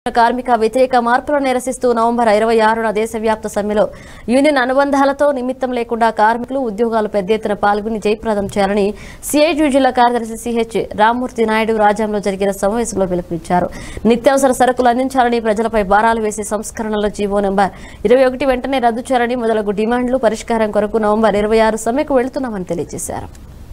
కార్మిక వ్యతిరేక మార్పులను నిరసిస్తూ నవంబర్ ఇరవై ఆరున దేశవ్యాప్త సమ్మెలో యూనియన్ అనుబంధాలతో నిమిత్తం లేకుండా కార్మికులు ఉద్యోగాలు పెద్ద ఎత్తున పాల్గొని జయప్రదం చేయాలని సిఐటి జిల్లా కార్యదర్శి సిహెచ్ రామ్మూర్తి నాయుడు రాజ్యంలో జరిగిన సమావేశంలో పిలుపునిచ్చారు నిత్యావసర సరుకులు అందించాలని ప్రజలపై భారాలు వేసే సంస్కరణలో జీవో నెంబర్ ఇరవై ఒకటి వెంటనే రద్దు చేయాలని మొదలగు డిమాండ్లు పరిష్కారం కొరకు నవంబర్ ఇరవై ఆరు సమ్మెకు వెళుతున్నామని తెలియజేశారు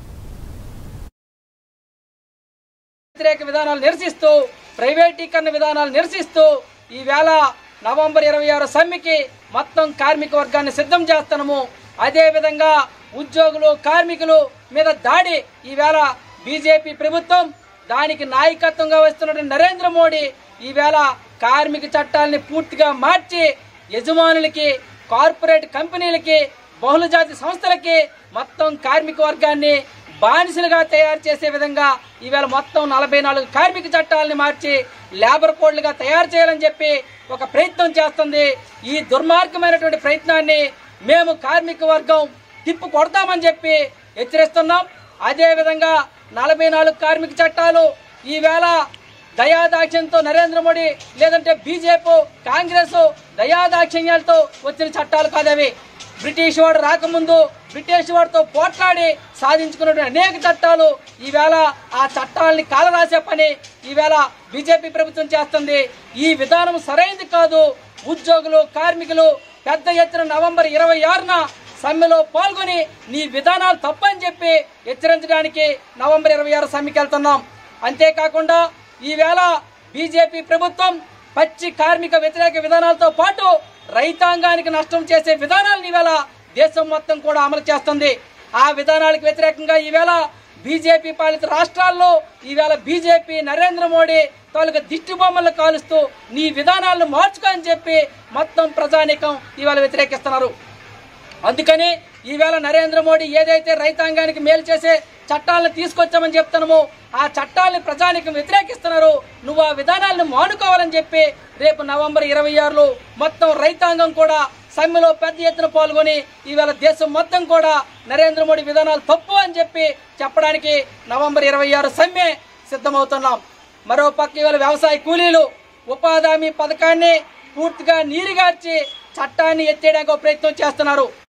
వ్యతిరేక విధానాలు నిరసిస్తూ ప్రైవేటీకరణ విధానాలు నిరసిస్తూ ఈవేళ నవంబర్ ఇరవై ఆరు సమ్మెకి మొత్తం కార్మిక వర్గాన్ని సిద్ధం చేస్తున్నాము అదేవిధంగా ఉద్యోగులు కార్మికులు మీద దాడి ఈవేళ బీజేపీ ప్రభుత్వం దానికి నాయకత్వంగా వస్తున్నటువంటి నరేంద్ర మోడీ ఈవేళ కార్మిక చట్టాలని పూర్తిగా మార్చి యజమానులకి కార్పొరేట్ కంపెనీలకి బహుళజాతి సంస్థలకి మొత్తం కార్మిక వర్గాన్ని బానిసలుగా తయారు చేసే విధంగా ఈవేళ మొత్తం నలభై నాలుగు కార్మిక చట్టాలని మార్చి లేబర్ కోడ్లుగా తయారు చేయాలని చెప్పి ఒక ప్రయత్నం చేస్తుంది ఈ దుర్మార్గమైనటువంటి ప్రయత్నాన్ని మేము కార్మిక వర్గం తిప్పు కొడతామని చెప్పి హెచ్చరిస్తున్నాం అదేవిధంగా నలభై నాలుగు కార్మిక చట్టాలు ఈవేళ దయాదాక్ష్యంతో నరేంద్ర మోడీ లేదంటే బీజేపీ కాంగ్రెస్ దయాదాక్షిణ్యాలతో వచ్చిన చట్టాలు కాదవి బ్రిటిష్ వాడు రాకముందు బ్రిటిష్ వాడితో పోట్లాడి సాధించుకున్నటువంటి అనేక చట్టాలు ఈవేళ ఆ చట్టాలని కాలరాసే పని ఈవేళ బీజేపీ ప్రభుత్వం చేస్తుంది ఈ విధానం సరైనది కాదు ఉద్యోగులు కార్మికులు పెద్ద ఎత్తున నవంబర్ ఇరవై ఆరున సమ్మెలో పాల్గొని నీ విధానాలు తప్పని చెప్పి హెచ్చరించడానికి నవంబర్ ఇరవై ఆరు సమ్మెకి వెళ్తున్నాం అంతేకాకుండా ఈవేళ బీజేపీ ప్రభుత్వం పచ్చి కార్మిక వ్యతిరేక విధానాలతో పాటు రైతాంగానికి నష్టం చేసే విధానాలను ఈవేళ దేశం మొత్తం కూడా అమలు చేస్తుంది ఆ విధానాలకు వ్యతిరేకంగా ఈవేళ బీజేపీ పాలిత రాష్ట్రాల్లో ఈవేళ బీజేపీ నరేంద్ర మోడీ తాలూకా దిష్టి బొమ్మలు కాలుస్తూ నీ విధానాలను మార్చుకో అని చెప్పి మొత్తం ప్రజానీకం ఇవాళ వ్యతిరేకిస్తున్నారు అందుకని ఈవేళ నరేంద్ర మోడీ ఏదైతే రైతాంగానికి మేలు చేసే చట్టాలను తీసుకొచ్చామని చెప్తున్నామో ఆ చట్టాలను ప్రజానికి వ్యతిరేకిస్తున్నారు నువ్వు ఆ విధానాలను మానుకోవాలని చెప్పి రేపు నవంబర్ ఇరవై ఆరులో మొత్తం రైతాంగం కూడా సమ్మెలో పెద్ద ఎత్తున పాల్గొని ఈవేళ దేశం మొత్తం కూడా నరేంద్ర మోడీ విధానాలు తప్పు అని చెప్పి చెప్పడానికి నవంబర్ ఇరవై ఆరు సమ్మె సిద్ధమవుతున్నాం మరో పక్క ఇవాళ వ్యవసాయ కూలీలు ఉపాధి హామీ పథకాన్ని పూర్తిగా నీరుగార్చి చట్టాన్ని ఎత్తేయడానికి ఒక ప్రయత్నం చేస్తున్నారు